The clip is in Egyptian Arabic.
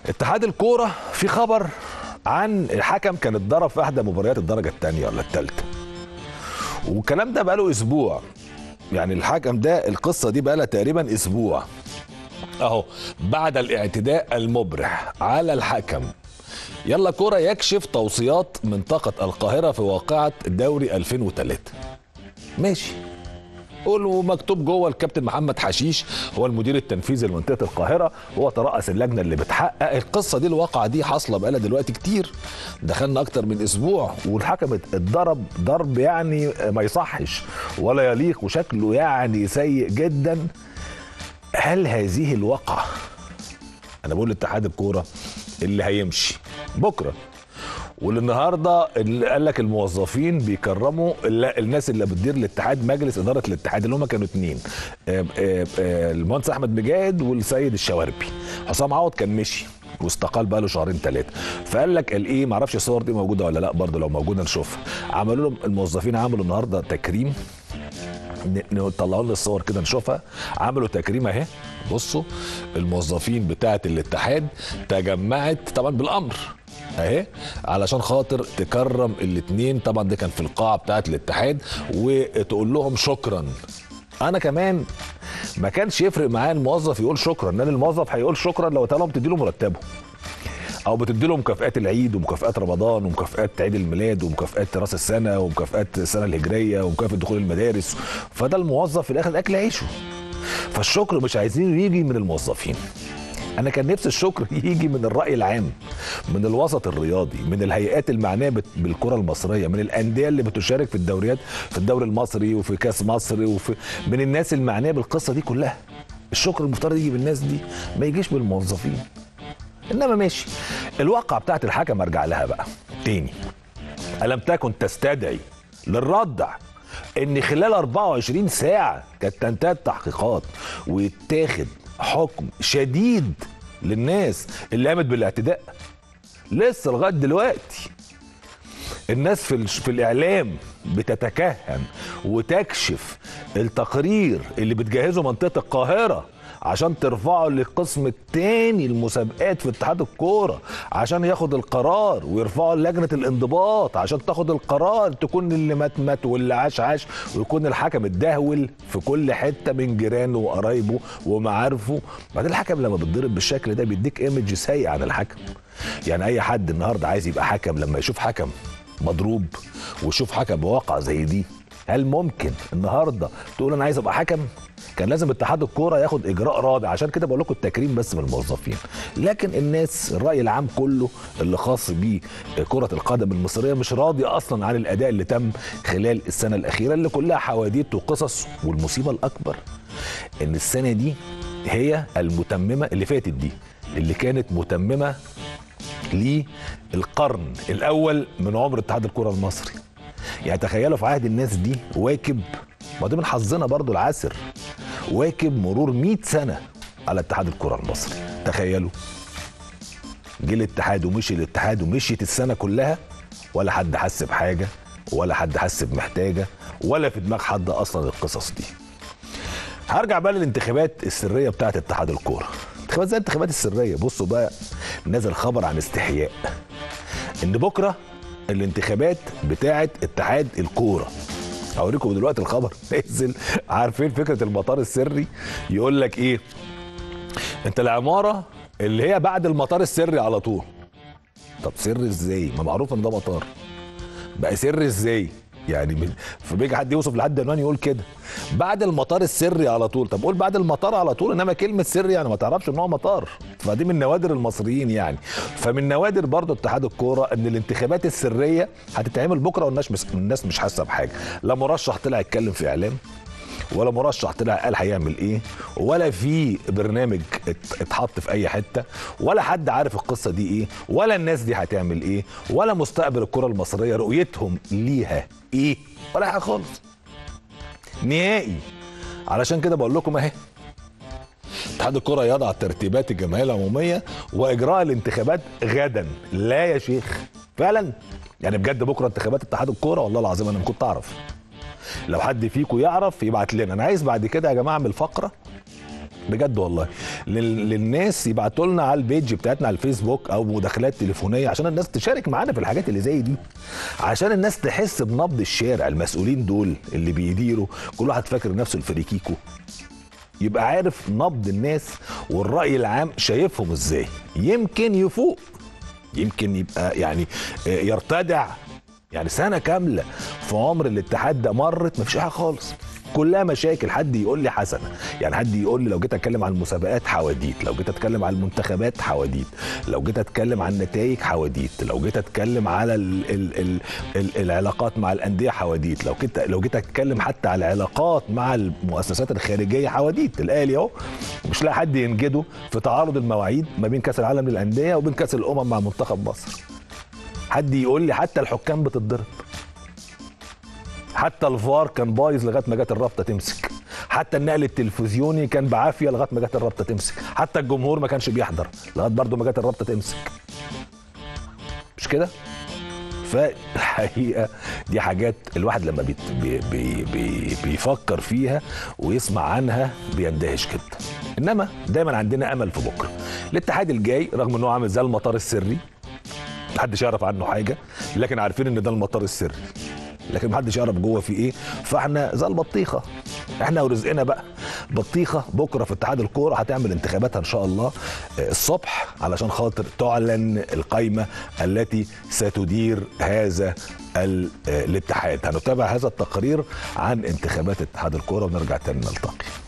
اتحاد الكوره في خبر عن الحكم كان اتضرب في احدى مباريات الدرجه الثانيه ولا الثالثه والكلام ده بقاله اسبوع يعني الحكم ده القصه دي بقالها تقريبا اسبوع اهو بعد الاعتداء المبرح على الحكم يلا كوره يكشف توصيات منطقه القاهره في واقعه دوري 2003 ماشي قول ومكتوب جوه الكابتن محمد حشيش هو المدير التنفيذي لمنطقه القاهره هو ترأس اللجنه اللي بتحقق القصه دي الواقعه دي حاصله بقالها دلوقتي كتير دخلنا اكتر من اسبوع والحكم اتضرب ضرب يعني ما يصحش ولا يليق وشكله يعني سيء جدا هل هذه الواقعه انا بقول لاتحاد الكوره اللي هيمشي بكره واللي النهارده اللي قال لك الموظفين بيكرموا ال- الناس اللي بتدير الاتحاد مجلس اداره الاتحاد اللي هم كانوا اتنين آه، آه، آه، المهندس احمد مجاهد والسيد الشواربي حسام عوض كان مشي واستقال بقى له شهرين ثلاثه فقال لك قال ايه معرفش الصور دي موجوده ولا لا برضه لو موجوده نشوفها عملوا لهم الموظفين عملوا النهارده تكريم ن- نطلعوا لنا الصور كده نشوفها عملوا تكريم اهي بصوا الموظفين بتاعه الاتحاد تجمعت طبعا بالامر اهي علشان خاطر تكرم الاثنين طبعا ده كان في القاعه بتاعه الاتحاد وتقول لهم شكرا انا كمان ما كانش يفرق معايا الموظف يقول شكرا لان الموظف هيقول شكرا لو طالما بتدي له مرتبه او بتدي له مكافئات العيد ومكافئات رمضان ومكافئات عيد الميلاد ومكافئات راس السنه ومكافئات السنه الهجريه ومكافئه دخول المدارس فده الموظف في الاخر اكل عيشه فالشكر مش عايزينه يجي من الموظفين انا كان نفسي الشكر يجي من الراي العام من الوسط الرياضي من الهيئات المعنيه بت- بالكره المصريه من الانديه اللي بتشارك في الدوريات في الدوري المصري وفي كاس مصر وفي من الناس المعنيه بالقصه دي كلها الشكر المفترض يجي بالناس دي ما يجيش بالموظفين انما ماشي الواقعه بتاعت الحكم ارجع لها بقى تاني الم تكن تستدعي للردع ان خلال 24 ساعه كانت تنتهي التحقيقات ويتاخد حكم شديد للناس اللي قامت بالاعتداء لسه لغايه دلوقتي الناس في الش- في الاعلام بتتكهن وتكشف التقرير اللي بتجهزه منطقه القاهره عشان ترفعه للقسم الثاني المسابقات في اتحاد الكوره عشان ياخد القرار ويرفعه لجنه الانضباط عشان تاخد القرار تكون اللي مات مات واللي عاش عاش ويكون الحكم اتدهول في كل حته من جيرانه وقرايبه ومعارفه بعدين الحكم لما بيتضرب بالشكل ده بيديك ايمج سيء عن الحكم يعني اي حد النهارده عايز يبقى حكم لما يشوف حكم مضروب ويشوف حكم بواقع زي دي هل ممكن النهارده تقول انا عايز ابقى حكم كان لازم اتحاد الكوره ياخد اجراء رادع عشان كده بقول لكم التكريم بس من الموظفين لكن الناس الراي العام كله اللي خاص بكره القدم المصريه مش راضي اصلا عن الاداء اللي تم خلال السنه الاخيره اللي كلها حواديت وقصص والمصيبه الاكبر ان السنه دي هي المتممه اللي فاتت دي اللي كانت متممه للقرن الاول من عمر اتحاد الكره المصري يعني تخيلوا في عهد الناس دي واكب ما دي من حظنا برضو العسر واكب مرور 100 سنه على اتحاد الكره المصري تخيلوا جه الاتحاد ومشي الاتحاد ومشيت السنه كلها ولا حد حس بحاجه ولا حد حس بمحتاجه ولا في دماغ حد اصلا القصص دي هرجع بقى للانتخابات السريه بتاعت اتحاد الكوره انتخابات زي الانتخابات السريه بصوا بقى نزل خبر عن استحياء ان بكره الانتخابات بتاعت اتحاد الكوره هوريكم دلوقتي الخبر نزل عارفين فكره المطار السري يقول لك ايه انت العماره اللي هي بعد المطار السري على طول طب سر ازاي ما معروف ان ده مطار بقى سر ازاي يعني من- فبيجي حد يوصف لحد عنوان يقول كده بعد المطار السري على طول طب قول بعد المطار على طول انما كلمه سري يعني ما تعرفش ان هو مطار فدي من نوادر المصريين يعني فمن نوادر برضو اتحاد الكوره ان الانتخابات السريه هتتعمل بكره والناس مش الناس مش حاسه بحاجه لا مرشح طلع يتكلم في اعلام ولا مرشح طلع قال هيعمل ايه ولا في برنامج ات- اتحط في اي حته ولا حد عارف القصه دي ايه ولا الناس دي هتعمل ايه ولا مستقبل الكره المصريه رؤيتهم ليها ايه ولا حاجه خالص نهائي علشان كده بقول لكم اهي اتحاد الكره يضع ترتيبات الجمعيه العموميه واجراء الانتخابات غدا لا يا شيخ فعلا يعني بجد بكره انتخابات اتحاد الكوره والله العظيم انا ما كنت اعرف لو حد فيكم يعرف يبعت لنا انا عايز بعد كده يا جماعه اعمل فقره بجد والله لل... للناس يبعتوا لنا على البيج بتاعتنا على الفيسبوك او مداخلات تليفونيه عشان الناس تشارك معانا في الحاجات اللي زي دي عشان الناس تحس بنبض الشارع المسؤولين دول اللي بيديروا كل واحد فاكر نفسه الفريكيكو يبقى عارف نبض الناس والراي العام شايفهم ازاي يمكن يفوق يمكن يبقى يعني آه، يرتدع يعني سنه كامله في عمر الاتحاد ده مرت مفيش حاجه خالص كلها مشاكل حد يقول لي حسنه يعني حد يقول لي لو جيت اتكلم عن المسابقات حواديت لو جيت اتكلم عن المنتخبات حواديت لو جيت اتكلم عن النتائج حواديت لو جيت اتكلم على ال ال ال ال العلاقات مع الانديه حواديت لو جيت لو جيت اتكلم حتى على العلاقات مع المؤسسات الخارجيه حواديت الاهلي اهو مش لاقي حد ينجده في تعارض المواعيد ما بين كاس العالم للانديه وبين كاس الامم مع منتخب مصر حد يقول لي حتى الحكام بتتضرب حتى الفار كان بايظ لغايه ما جت الرابطه تمسك حتى النقل التلفزيوني كان بعافيه لغايه ما جت الرابطه تمسك حتى الجمهور ما كانش بيحضر لغايه برضه ما جت الرابطه تمسك مش كده فالحقيقه دي حاجات الواحد لما بي بي بي بي بيفكر فيها ويسمع عنها بيندهش جدا انما دايما عندنا امل في بكره الاتحاد الجاي رغم انه عامل زي المطار السري محدش يعرف عنه حاجه لكن عارفين ان ده المطار السري لكن محدش يعرف جوه في ايه فاحنا زي البطيخه احنا ورزقنا بقى بطيخه بكره في اتحاد الكوره هتعمل انتخاباتها ان شاء الله آه، الصبح علشان خاطر تعلن القائمه التي ستدير هذا ال- آه، الاتحاد هنتابع هذا التقرير عن انتخابات اتحاد الكوره ونرجع تاني نلتقي